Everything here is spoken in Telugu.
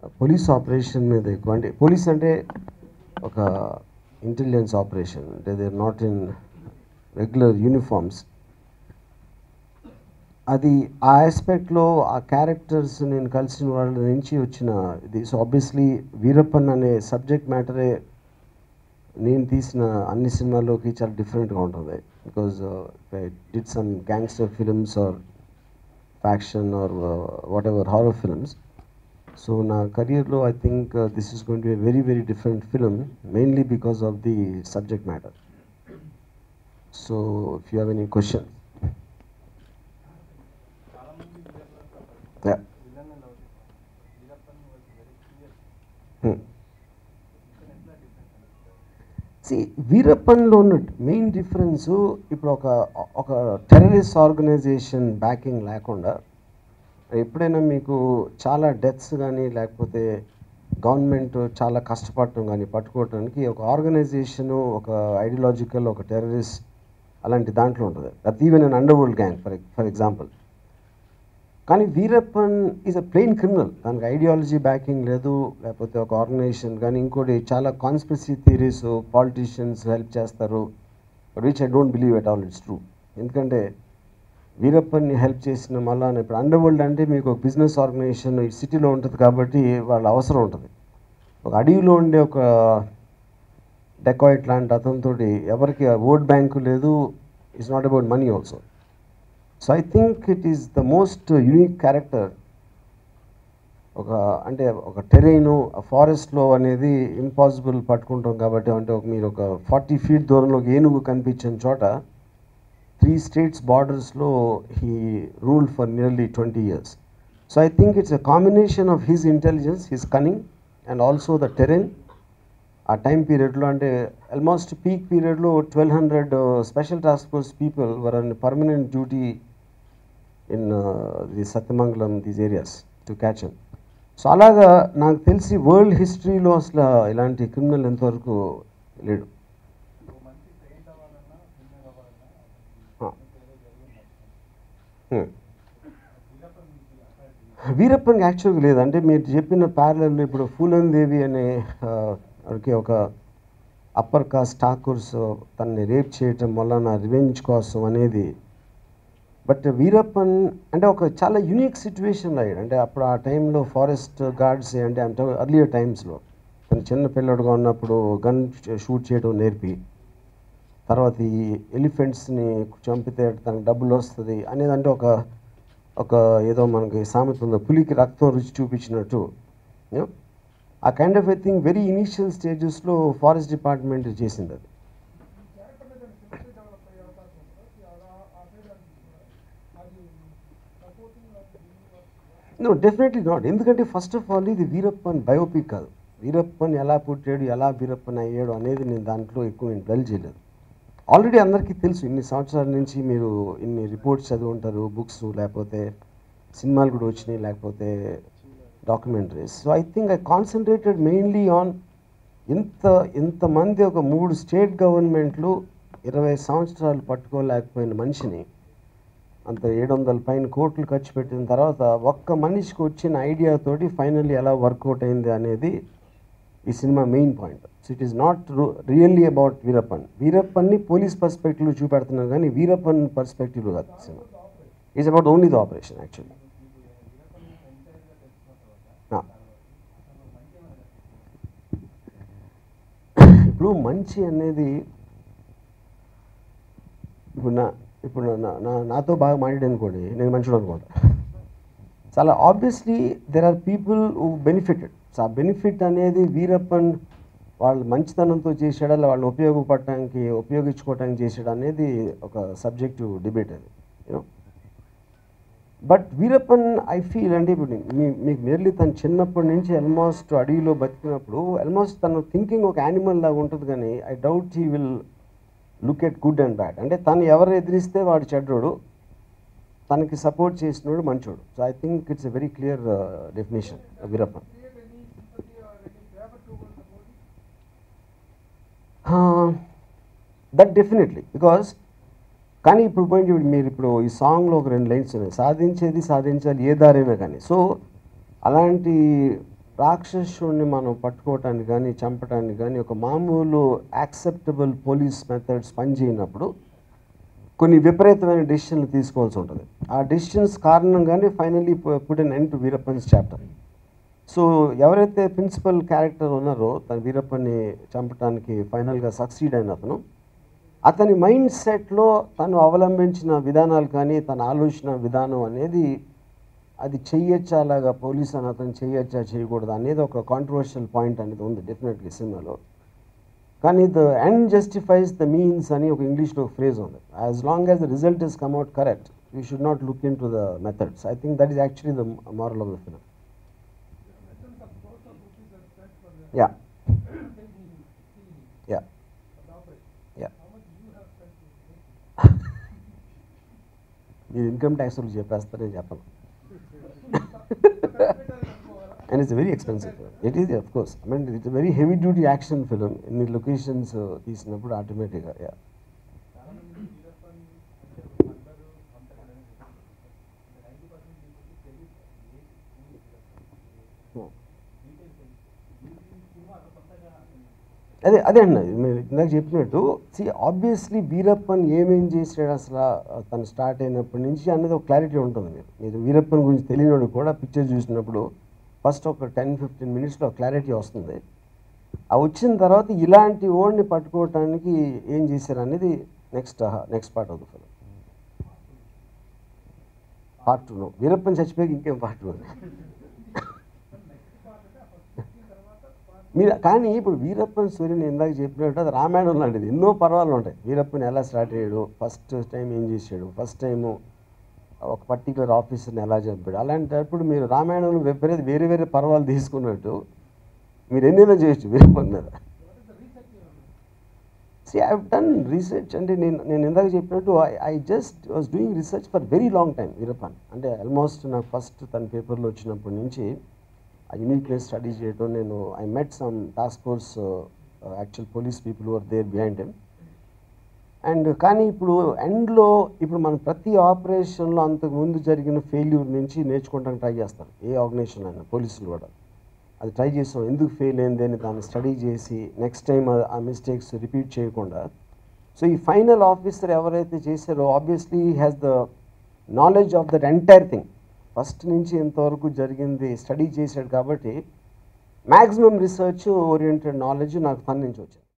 పోలీస్ ఆపరేషన్ మీద ఎక్కువ అంటే పోలీస్ అంటే ఒక ఇంటెలిజెన్స్ ఆపరేషన్ అంటే they not in regular uniforms అది ఆ ఆస్పెక్ట్లో ఆ క్యారెక్టర్స్ నేను కలిసిన వాళ్ళ నుంచి వచ్చిన ఇది సో ఆబ్వియస్లీ వీరప్పన్ అనే సబ్జెక్ట్ మ్యాటరే నేను తీసిన అన్ని సినిమాల్లోకి చాలా డిఫరెంట్గా ఉంటుంది because did some gangster films or faction or whatever horror films so నా కెరియర్లో I think this is going to be very very different film mainly because of the subject matter so if you have any question Yeah. Hmm. సి వీరప్పన్లో ఉన్న మెయిన్ డిఫరెన్స్ ఇప్పుడు ఒక ఒక టెర్రరిస్ట్ ఆర్గనైజేషన్ బ్యాకింగ్ లేకుండా ఎప్పుడైనా మీకు చాలా డెత్స్ కానీ లేకపోతే గవర్నమెంట్ చాలా కష్టపడటం కానీ పట్టుకోవడానికి ఒక ఆర్గనైజేషను ఒక ఐడియాలజికల్ ఒక టెర్రరిస్ట్ అలాంటి దాంట్లో ఉంటుంది that even an underworld gang for for example కానీ Veerappan is a plain criminal దానికి ఐడియాలజీ బ్యాకింగ్ లేదు లేకపోతే ఒక ఆర్గనైజేషన్ కానీ ఇంకోటి చాలా కాన్స్పిరసీ థియరీస్ పాలిటీషియన్స్ హెల్ప్ చేస్తారు which I don't believe at all it's true ఎందుకంటే వీరప్పన్ని హెల్ప్ చేసిన మళ్ళా ఇప్పుడు అండర్ వరల్డ్ అంటే మీకు ఒక బిజినెస్ ఆర్గనైజేషన్ ఈ సిటీలో ఉంటుంది కాబట్టి వాళ్ళ అవసరం ఉంటుంది ఒక అడవిలో ఉండే ఒక డెకాయిట్ లాంటి అతనితోటి ఎవరికి ఓట్ బ్యాంకు లేదు it's not about money also so I think it is the most unique character ఒక అంటే ఒక టెరైను ఫారెస్ట్లో అనేది ఇంపాసిబుల్ పట్టుకుంటాం కాబట్టి అంటే ఒక మీరు ఒక ఫార్టీ ఫీట్ దూరంలో ఒక ఏనుగు కనిపించిన చోట త్రీ స్టేట్స్ బార్డర్స్లో he rule for nearly twenty years so I think it's a combination of his intelligence his cunning and also the terrain ఆ టైం పీరియడ్లో అంటే ఆల్మోస్ట్ పీక్ పీరియడ్లో twelve hundred special task force people were on permanent duty in the Sathyamangalam these areas to catch um so అలాగా నాకు తెలిసి వరల్డ్ హిస్టరీలో అసలు ఇలాంటి క్రిమినల్ ఎంతవరకు లేడు వీరప్పన్ యాక్చువల్గా లేదు అంటే మీరు చెప్పిన ప్యారలల్ ఇప్పుడు ఫూలన్ దేవి అనే ఆవిడకి ఒక అప్పర్ కాస్ట్ ఠాకూర్స్ తనని రేప్ చేయటం వల్ల నా రివెంజ్ కోసం అనేది బట్ వీరప్పన్ అంటే ఒక చాలా యునిక్ సిచ్యువేషన్లో అయ్యాడు అంటే అప్పుడు ఆ టైంలో ఫారెస్ట్ గార్డ్స్ అంటే అంటే అర్లియర్ టైమ్స్లో తను చిన్న పిల్లడుగా ఉన్నప్పుడు గన్ షూట్ చేయడం నేర్పి తర్వాత ఈ ఎలిఫెంట్స్ని చంపితే తనకు డబ్బులు వస్తుంది అనేది అంటే ఒక ఒక ఏదో మనకి సామెత ఉందో పులికి రక్తం రుచి చూపించినట్టు you know, ఆ kind of I think very initial స్టేజెస్లో ఫారెస్ట్ డిపార్ట్మెంట్ చేసింది అది నో డెఫినెట్లీ నాట్ ఎందుకంటే ఫస్ట్ ఆఫ్ ఆల్ ఇది వీరప్పన్ బయోపిక్ కాదు వీరప్పన్ ఎలా పుట్టాడు ఎలా వీరప్పన్ అయ్యాడు అనేది నేను దాంట్లో ఎక్కువ నేను డల్ చేయలేదు ఆల్రెడీ అందరికీ తెలుసు ఇన్ని సంవత్సరాల నుంచి మీరు ఇన్ని రిపోర్ట్స్ చదివి ఉంటారు బుక్స్ లేకపోతే సినిమాలు కూడా వచ్చినాయి లేకపోతే documentaries so I think I concentrated mainly on ఇంత ఇంతమంది ఒక మూడు స్టేట్ గవర్నమెంట్లు ఇరవై సంవత్సరాలు పట్టుకోలేకపోయిన మనిషిని అంత ఏడు వందల పైన కోట్లు ఖర్చు పెట్టిన తర్వాత ఒక్క మనిషికి వచ్చిన ఐడియాతోటి ఫైనల్లీ ఎలా వర్కౌట్ అయింది అనేది ఈ cinema main point so it is not really about Veerappan వీరప్పన్ని పోలీస్ పర్స్పెక్టివ్ చూపెడుతున్నారు కానీ వీరప్పన్ పర్స్పెక్టివ్ కాదు cinema is about only the operation actually ఇప్పుడు మంచి అనేది ఇప్పుడు నా ఇప్పుడు నా- నా నాతో బాగా మాట్లాడు అనుకోండి నేను మంచిడు అనుకుంటా చాలా obviously there are people who benefited so ఆ బెనిఫిట్ అనేది వీరప్పన్ వాళ్ళు మంచితనంతో చేసాడా లేదా వాళ్ళు ఉపయోగపడటానికి ఉపయోగించుకోవటానికి చేసాడా అనేది ఒక సబ్జెక్టివ్ డిబేట్ అది you know but Veerappan I feel అంటే ఇప్పుడు మీ మీకు మెయిన్లీ తను చిన్నప్పటి నుంచి ఆల్మోస్ట్ అడవిలో బతికినప్పుడు ఆల్మోస్ట్ తను థింకింగ్ ఒక యానిమల్ లాగా ఉంటుంది కానీ I doubt he will look at good and bad అంటే తను ఎవరు ఎదిరిస్తే వాడు చెడ్డోడు తనకి సపోర్ట్ చేసినోడు మంచోడు so I think it's a very clear definition Veerappan that definitely because కానీ ఇప్పుడు పోయింది ఇప్పుడు మీరు ఇప్పుడు ఈ సాంగ్లో ఒక రెండు లైన్స్ ఉన్నాయి సాధించేది సాధించాలి ఏ దారైనా కానీ సో అలాంటి రాక్షసుడిని మనం పట్టుకోవటానికి కానీ చంపటానికి కానీ ఒక మామూలు యాక్సెప్టబుల్ పోలీస్ మెథడ్స్ పనిచేయనప్పుడు కొన్ని విపరీతమైన డెసిషన్లు తీసుకోవాల్సి ఉంటుంది ఆ డెసిషన్స్ కారణంగానే finally put an end to Veerappan's chapter so ఎవరైతే ప్రిన్సిపల్ క్యారెక్టర్ ఉన్నారో తన వీరప్పని చంపడానికి ఫైనల్గా సక్సీడ్ అయిన అతను అతని మైండ్ సెట్లో తను అవలంబించిన విధానాలు కానీ తన ఆలోచన విధానం అనేది అది చెయ్యొచ్చా అలాగా పోలీస్ అని అతను చెయ్యొచ్చా చేయకూడదు అనేది ఒక కాంట్రవర్షియల్ పాయింట్ అనేది ఉంది డెఫినెట్లీ సినిమాలో కానీ the end justifies the means అని ఒక ఇంగ్లీష్లో ఒక ఫ్రేజ్ ఉంది as long as the result is come at correct you should not look into the methods I think that is actually the moral of the film yeah yeah yeah మీరు ఇన్కమ్ ట్యాక్స్ వాళ్ళు చెప్పేస్తారని చెప్పను and it's very expensive it is of course I mean it's very heavy duty action film ఇన్ని లొకేషన్స్ తీసినప్పుడు ఆటోమేటిక్గా యా అదే అదే అండి మీరు ఇందాక చెప్పినట్టు సి ఆబ్వియస్లీ వీరప్పన్ ఏమేం చేసాడు అసలు ఆ తను స్టార్ట్ అయినప్పటి నుంచి అనేది ఒక క్లారిటీ ఉంటుంది మీరు మీరు వీరప్పన్ గురించి తెలియనివాడు కూడా పిక్చర్ చూసినప్పుడు ఫస్ట్ ఒక టెన్ ఫిఫ్టీన్ మినిట్స్లో క్లారిటీ వస్తుంది ఆ వచ్చిన తర్వాత ఇలాంటి ఓడిని పట్టుకోవటానికి ఏం చేశారు అనేది నెక్స్ట్ నెక్స్ట్ పార్ట్ అవుతుంది ఫిల్మ్ పార్ట్ టూ వీరప్పన్ చచ్చిపోయాక ఇంకేం పార్ట్ టూ మీరు కానీ ఇప్పుడు వీరప్పన్ స్టోరీ నేను ఇందాక చెప్పినట్టు అది రామాయణం లాంటిది ఎన్నో పర్వాలు ఉంటాయి వీరప్పని ఎలా స్టార్ట్ అయ్యాడు ఫస్ట్ టైం ఏం చేశాడు ఫస్ట్ టైము ఒక పర్టికులర్ ఆఫీసర్ని ఎలా చంపాడు అలాంటప్పుడు మీరు రామాయణంలో విపరీత వేరే వేరే పర్వాలు తీసుకున్నట్టు మీరు ఎన్నైనా చేయొచ్చు వీరప్పన్ మీద సి ఐ డన్ రీసెర్చ్ అంటే నేను నేను ఇందాక చెప్పినట్టు I I just was doing research for very long time Veerappan అంటే ఆల్మోస్ట్ నాకు ఫస్ట్ తన పేపర్లో వచ్చినప్పటి నుంచి ఆ యూనిక్నెస్ స్టడీ చేయడం నేను I met some task force actual police people were there behind him and కానీ ఇప్పుడు ఎండ్లో ఇప్పుడు మనం ప్రతి ఆపరేషన్లో అంతకు ముందు జరిగిన ఫెయిల్యూర్ నుంచి నేర్చుకోవడానికి ట్రై చేస్తారు ఏ ఆర్గనైజేషన్ అయినా పోలీసులు కూడా అది ట్రై చేసాం ఎందుకు ఫెయిల్ అయింది అని దాన్ని స్టడీ చేసి నెక్స్ట్ టైం ఆ మిస్టేక్స్ రిపీట్ చేయకుండా సో ఈ ఫైనల్ ఆఫీసర్ ఎవరైతే చేశారో obviously has the knowledge of that entire thing first నుంచి ఇంతవరకు జరిగింది స్టడీ చేశాడు కాబట్టి మ్యాక్సిమం రీసెర్చ్ ఓరియంటెడ్ నాలెడ్జ్ నాకు తన నుంచి వచ్చింది